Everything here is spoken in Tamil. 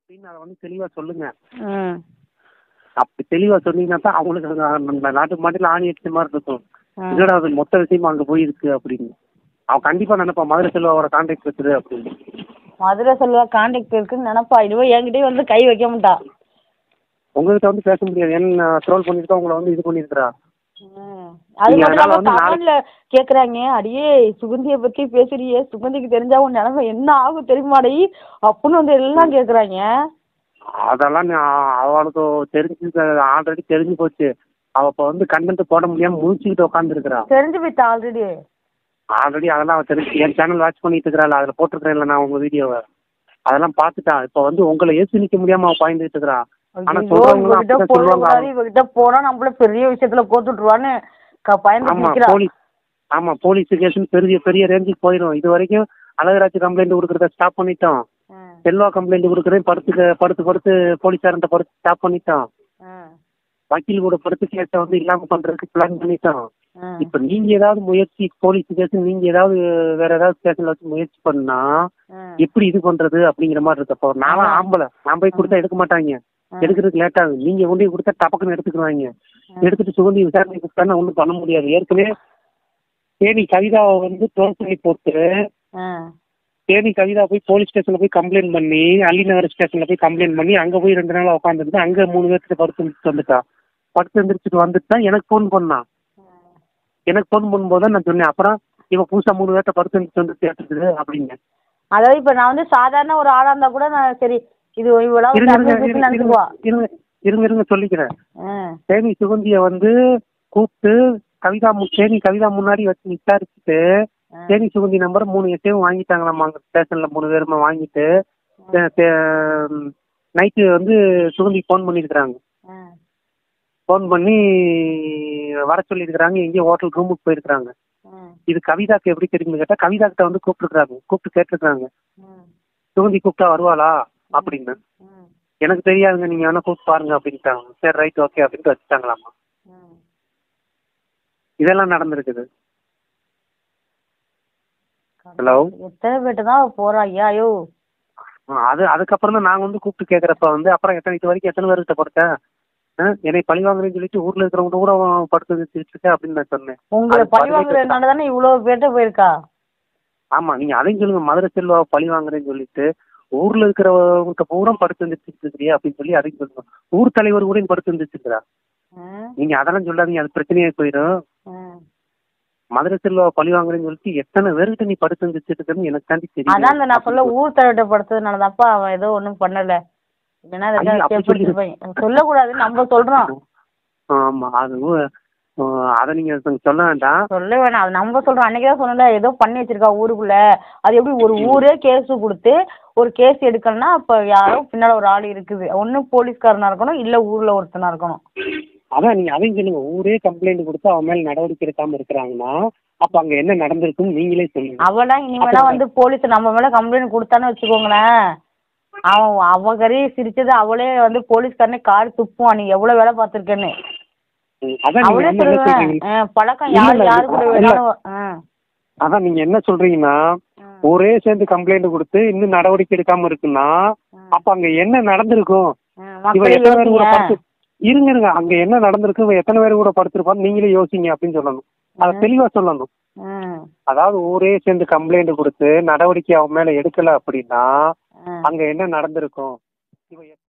அப்படின்னு அதை வந்து தெளிவாக சொல்லுங்க ம் அப்படி தெளிவாக சொன்னீங்கன்னா தான் அவங்களுக்கு அந்த அந்த நாட்டு மாட்டில் ஆணி அடிச்ச மாதிரி இருக்கும் ம். இதோட அது மொத்த விஷயமும் அங்கே போயிருக்கு அப்படின்னு அவன் கண்டிப்பாக நினைப்பான் மதுரை செல்வாவோட கான்டாக்ட் வச்சுரு அப்படின்னு மதுரை செல்வா கான்டாக்ட் இருக்குன்னு நினப்பா இதுவே என்கிட்டயே வந்து கை வைக்க மாட்டா உங்ககிட்ட வந்து பேச முடியாது என்ன ட்ரோல் பண்ணியிருக்கா உங்களை வந்து இது பண்ணியிருக்கிறா ம். அது நீங்க மட்டும் அதனால இல்லாம வந்து நாளைக்கு- கமெண்ட்ல கேக்குறாங்க அடியே சுகந்திய பத்தி பேசுறியே சுகந்திக்கு தெரிஞ்சா உன் நிலைமை என்ன ஆகும் தெரியுமாடி அப்படின்னு வந்து எல்லாம் கேக்குறாங்க அதெல்லாம் நான் அவளுக்கு தெரிஞ்சு ஆல்ரெடி தெரிஞ்சு போச்சு அவ இப்போ வந்து கண்டென்ட் போட முடியாமல் முழிச்சுக்கிட்டு உட்காந்துருக்கிறா தெரிஞ்சு போயிட்டா ஆல்ரெடி ஆல்ரெடி அதெல்லாம் அவ தெரிஞ்சு என் சேனல் வாட்ச் பண்ணிட்டு இருக்கிறாள் அதில் போட்டிருக்கிறேன்ல நான் உங்கள் வீடியோவை அதெல்லாம் பார்த்துட்டான் இப்போ வந்து உங்களை ஏசி நிற்க முடியாமல் அவள் பாய்ந்துட்டு இருக்கிறா ஆனா ஐயோ சொல்றவங்க இவகிட்ட அப்படிதான் சொல்லுவாங்க போடக்கூடாது இவகிட்ட போனா நம்மள பெரிய விஷயத்துல கோத்துட்டுருவான்னு க- பயந்து ஆமா நிக்கிறா போலீஸ் ஆமா போலீஸ் கேஷன் பெரிய பெரிய ரேஞ்சுக்கு போயிடும் இது வரைக்கும் அழகராஜ் கம்ப்ளைண்ட் கொடுக்கறத ஸ்டாப் பண்ணிட்டோம் ம், செல்வா கம்ப்ளைண்ட் கொடுக்குறேன் படுத்து படுத்து படுத்து போலீஸார்கிட்ட படுத்து ஸ்டாப் பண்ணிட்டோம் ம், வக்கீல் கூட படுத்து கேஸை வந்து இல்லாம பண்றதுக்கு பிளான் பண்ணிட்டோம் ம். இப்ப நீங்க ஏதாவது முயற்சி போலீஸ் ஸ்டேஷன் நீங்க ஏதாவது வேற ஏதாவது ஸ்டேஷன்ல வச்சு முயற்சி பண்ணா ம். எப்படி இது பண்றது அப்படிங்கிற மாதிரி இருக்கு அப்போ நானும் ஆம்பளை நான் போய் கொடுத்தா எடுக்க மாட்டாங்க ம். எடுக்கிறதுக்கு லேட் ஆகும் நீங்க கொண்டு போய் கொடுத்தா டபக்குன்னு எடுத்துக்குவாங்க எடுத்துட்டு சுகந்தி விசாரணை கூப்பிட்டா ஒன்றும் பண்ண முடியாது ஏற்கனவே தேனி கவிதாவை வந்து ட்ரோல் பண்ணி போட்டு ம். தேனி கவிதா போய் போலீஸ் ஸ்டேஷன்ல போய் கம்ப்ளைண்ட் பண்ணி அள்ளிநகர் ஸ்டேஷன்ல போய் கம்ப்ளைண்ட் பண்ணி அங்க போய் ரெண்டு நாள் உட்காந்துருந்து அங்க மூணு பேர்த்துட்டு படுத்து எழுந்திரிச்சு வந்துட்டா படுத்து எழுந்திரிச்சிட்டு வந்துட்டு தான் எனக்கு ஃபோன் பண்ணான் எனக்கு ஃபோன் பண்ணும்போது தான் நான் சொன்னேன் அப்புறம் இவன் புதுசா மூணு பேர்த்த படுத்து எழுந்திரிச்சு வந்து கேட்டுருக்குது அப்படிங்க அதாவது இப்ப நான் வந்து சாதாரண ஒரு ஆளா இருந்தா கூட நான் சரி இது இவ்வளவு இருங்க இருங்க தமிழ் இருங்க, நினைச்சுக்குவா இருங்க இருங்க இருங்க சொல்லிக்கிறேன் ம், தேனி சுகந்திய வந்து கூப்பிட்டு கவிதா மு- தேனி கவிதா முன்னாடி வச்சு விசாரிச்சுட்டு ம். தேனி சுகந்தி நம்பர் மூணு எட்டையும் வாங்கிட்டாங்களாமா அங்கே ஸ்டேஷன்ல மூணு பேருமே வாங்கிட்டு நைட்டு வந்து சுகந்தி ஃபோன் பண்ணியிருக்கிறாங்க ம், ஃபோன் பண்ணி வர சொல்லியிருக்கிறாங்க எங்கேயோ ஹோட்டல் ரூமுக்கு போயிருக்கிறாங்க ம், இது கவிதாக்கு எப்படி தெரியும்னு கேட்டால் கவிதா கிட்ட வந்து கூப்பிட்டுருக்காங்க கூப்பிட்டு கேட்டிருக்காங்க ம், சுகந்தி கூப்பிட்டா வருவாளா அப்படின்னு ம், எனக்கு தெரியாதுங்க நீங்க வேணா கூப்பிட்டு பாருங்க அப்படின்ட்டாங்க சரி ரைட் ஓகே அப்படின்ட்டு வச்சுட்டாங்களாமா ம். இதெல்லாம் நடந்திருக்குது ஹலோ எத்தனை பேர்ட்ட தான் போறா ஐயா ஐயோ அது அதுக்கப்புறம் தான் நாங்கள் வந்து கூப்பிட்டு கேட்குறப்ப வந்து அப்புறம் எத்தனை இது வரைக்கும் எத்தனை பேர்கிட்ட கொடுத்தேன் ஆ, என்னை பழி வாங்குறேன்னு சொல்லிட்டு ஊர்ல இருக்கிறவங்க கூட அவன் படுத்து வச்சுட்டு இருக்க அப்படின்னு நான் சொன்னேன் உங்களை அது பழி பதினெட்டு வாங்குறதுனால தானே இவ்வளவு பேர்ட்ட போயிருக்கா ஆமா நீங்க அதையும் சொல்லுங்க மதுரை செல்வா பழி வாங்குறேன்னு சொல்லிட்டு ஊர்ல இருக்கிறவங்க பூரா படுத்து வந்துட்டு இருக்கிறியா அப்படின்னு சொல்லி அதையும் சொல்லுங்க ஊர் தலைவர் கூட இங்க படுத்து வந்துட்டு இருக்கிறா ம், நீங்க அதெல்லாம் சொல்லாதீங்க அது பிரச்சனையே போயிடும் ம். மதுரை செல்வா பழி வாங்குறேன்னு சொல்லிட்டு எத்தனை பேர்கிட்ட நீ படுத்து வந்துட்டு இருக்குன்னு எனக்கு தாண்டி அதான் இந்த நான் சொல்ல தெரியும் ஊர் தலைவர்கிட்ட படுத்ததுனாலதான்ப்பா அவன் ஏதோ ஒண்ணும் பண்ணல இல்லைன்னா ஐயோ, இதெல்லாம் அப்படி கேஸ் எடுத்துருப்பாங்க சொல்லக்கூடாது நம்ம சொல்றோம் ஆமா அது அஹ், அதை நீங்க சொல்ல வேண்டாம் சொல்ல வேணாம் அது நம்ம சொல்றோம் அன்னைக்கு தான் சொன்னல ஏதோ பண்ணி வச்சிருக்கா ஊருக்குள்ள அது எப்படி ஒரு ஊரே கேஸ் கொடுத்து ஒரு கேஸ் எடுக்கணும்னா அப்ப யாரோ பின்னால ஒரு ஆள் இருக்குது ஒண்ணு போலீஸ்காரனா இருக்கணும் இல்ல ஊர்ல ஒருத்தனா இருக்கணும் அதான் நீங்க அதையும் சொல்லுங்க ஊரே கம்ப்ளைண்ட் கொடுத்து அவன் மேல நடவடிக்கை எடுக்காம இருக்கிறாங்கன்னா அப்ப அங்க என்ன நடந்திருக்குன்னு நீங்களே சொல்லுங்க அவனா இனிமேலா வந்து போலீஸ் நம்ம மேல கம்ப்ளைண்ட் கொடுத்தான்னு வச்சுக்கோங்களேன் அவன் அவ கறி சிரிச்சது அவளே வந்து போலீஸ்காரனே கார் துப்புவான் நீ எவ்வளவு வேலை பார்த்திருக்கேன்னு ம், அதான் நீங்க அவளே வந்து என்ன சொல்லுவேன் சொல்றீங்க ஆ, பழக்கம் இல்ல, யார் இல்ல, யாரு கூட இல்ல. வேணாலும் ஆ. அதான் நீங்க என்ன சொல்றீங்கன்னா ம். ஒரே சேர்ந்து கம்ப்ளைண்ட் கொடுத்து இன்னும் நடவடிக்கை எடுக்காம இருக்குன்னா அப்ப அங்க என்ன நடந்திருக்கும் ம், இவன் மக்களே எத்தனை பேர் கூட யோசிங்க. படுத்து இருங்க இருங்க அங்க என்ன நடந்திருக்கு இவன் எத்தனை பேர் கூட படுத்திருப்பான்னு நீங்களே யோசிங்க அப்படின்னு சொல்லணும் அதை தெளிவா சொல்லணும் ம், அதாவது ஊரே சேர்ந்து கம்ப்ளைண்ட் கொடுத்து நடவடிக்கை அவன் மேல எடுக்கல அப்படின்னா ம். அங்க என்ன நடந்திருக்கும் இவன்